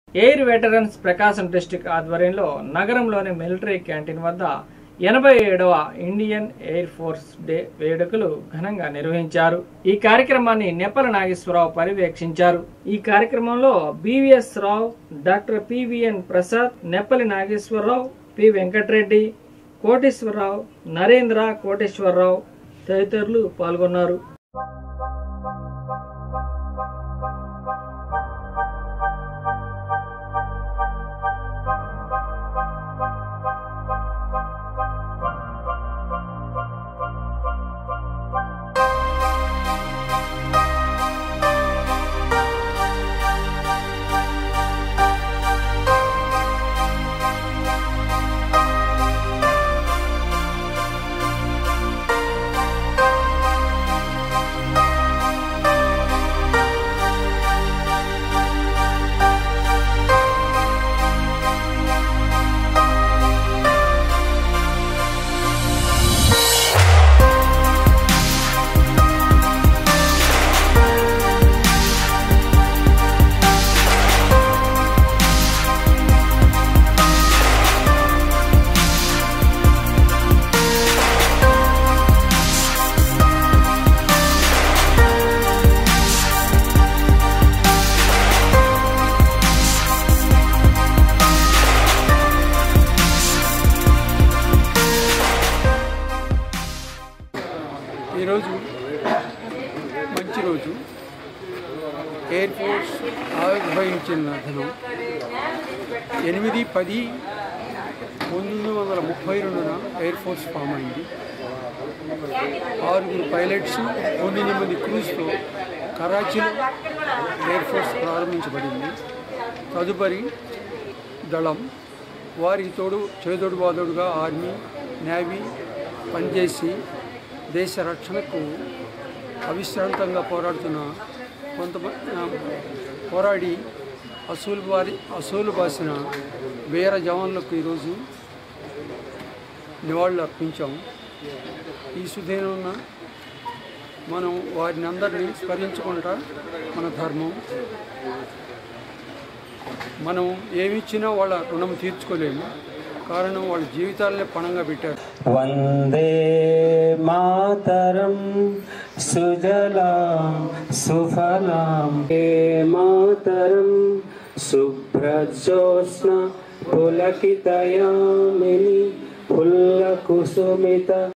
air veterans ప్రకాశం district ఆధ్వర్యంలో నగరంలోని military canteen వద్ద ఎనభై ఏడవ ఇండియన్ ఎయిర్ ఫోర్స్ డే వేడుకలు ఘనంగా నిర్వహించారు ఈ కార్యక్రమాన్ని నెప్పల నాగేశ్వరరావు పర్యవేక్షించారు ఈ కార్యక్రమంలో BVS Rao doctor PVN Prasad Neppali Nageswara Rao P Venkata Reddy Koteswara Rao Narendra Koteswara Rao తదితరులు పాల్గొన్నారు ఈరోజు మంచి రోజు ఎయిర్ ఫోర్స్ ఆవిర్భవించిన దినం ఎనిమిది పది పంతొమ్మిది వందల ముప్పై రెండున ఎయిర్ ఫోర్స్ ఫామ్ అయింది ఆరుగురు పైలట్స్ తొమ్మిది మంది క్రూస్తో కరాచీలో ఎయిర్ ఫోర్స్ ప్రారంభించబడింది తదుపరి దళం వారికి తోడు చేదోడు వాదోడుగా ఆర్మీ నేవీ పనిచేసి దేశ రక్షణకు అవిశ్రాంతంగా పోరాడుతున్న కొంతమంది పోరాడి అసూలు బారి అసూలు బాసిన వీర జవాన్లకు ఈరోజు నివాళులు అర్పించాం ఈ సుదీనంన మనం వారిని అందరినీ స్మరించుకుంటా మన ధర్మం మనం ఏమిచ్చినా వాళ్ళ రుణం తీర్చుకోలేము కారణం వాళ్ళ జీవితాలనే పణంగా పెట్టారు वन्दे मातरं सुजलां सुफलां हे मातरं शुभ्रजोत्स्ना पुलकितयामिनि फुल्लकुसुमित